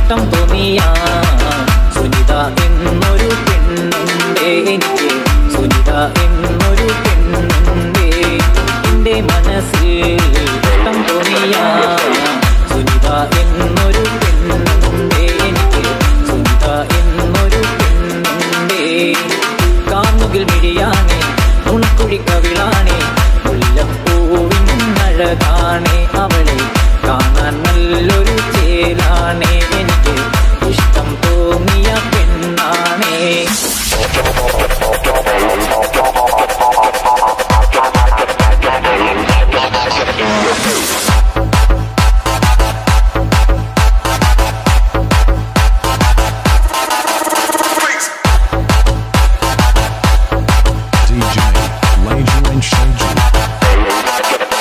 ഇഷ്ടം തോന്നിയ സുനിത എന്നൊരു പെണ്ണുണ്ടേ എനിക്ക് സുനിത എന്നൊരു പെണ്ണുണ്ടേ എൻ്റെ മനസ്സിൽ ഇഷ്ടം തോന്നിയ സുനിത എന്നൊരു പെണ്ണുണ്ടേ എനിക്ക് സുനിത എന്നൊരു പെണ്ണുണ്ടേ കാമുകിൽ മിഴിയാണേ നുണക്കുഴി കവിളാണേ മുല്ലപ്പൂവിൻ അഴകാണേ അവളെ കാണാൻ നല്ലൊരു ചേലാണേ എനിക്ക് ഇഷ്ടം തോന്നിയ പെണ്ണാണേ DJ Laser and Shoji.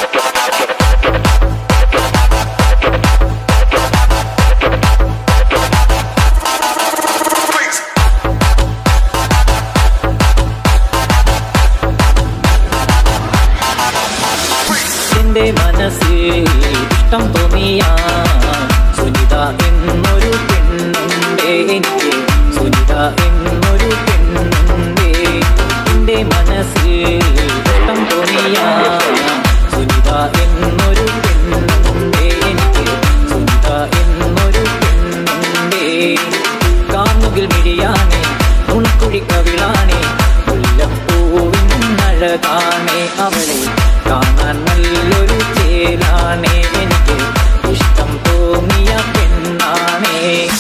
എന്റെ മനസ്സിൽ ഇഷ്ടം തോന്നിയ സുനിത എന്നൊരു പെണ്ണുണ്ടേ എനിക്ക് സുനിത എന്നൊരു പെണ്ണുണ്ടേ എന്റെ മനസ്സിൽ ഇഷ്ടം തോന്നിയ സുനിത എന്നൊരു പെണ്ണുണ്ടേ എനിക്ക് സുനിത എന്നൊരു പെണ്ണുണ്ടേ കാമുകിൽ മിഴിയാണേ നുണക്കുഴി കവിളാണേ മുല്ലപ്പൂവിൻ അഴകാണേ അവളെ കാണാൻ നല്ലൊരു ചേലാണേ എനിക്ക് ഇഷ്ടം തോന്നിയ പെണ്ണാണേ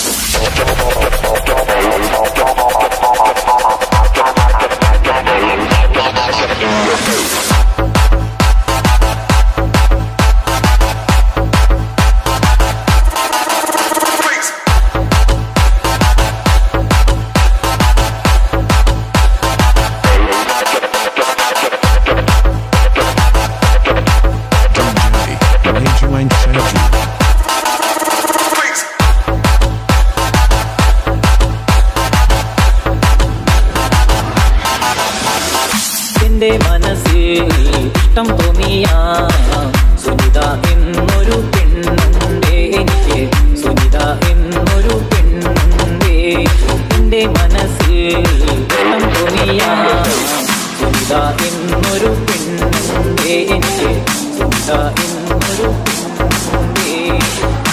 DJ Laser and Shoji. എന്റെ മനസ്സിൽ ഇഷ്ടം തോന്നിയ സുനിത എന്നൊരു പെണ്ണുണ്ടേ എനിക്ക് സുനിത എന്നൊരു പെണ്ണുണ്ടേ എന്റെ മനസ്സിൽ ഇഷ്ടം തോന്നിയ സുനിത എന്നൊരു പെണ്ണുണ്ടേ എനിക്ക് സുനിത എന്നൊരു പെണ്ണുണ്ടേ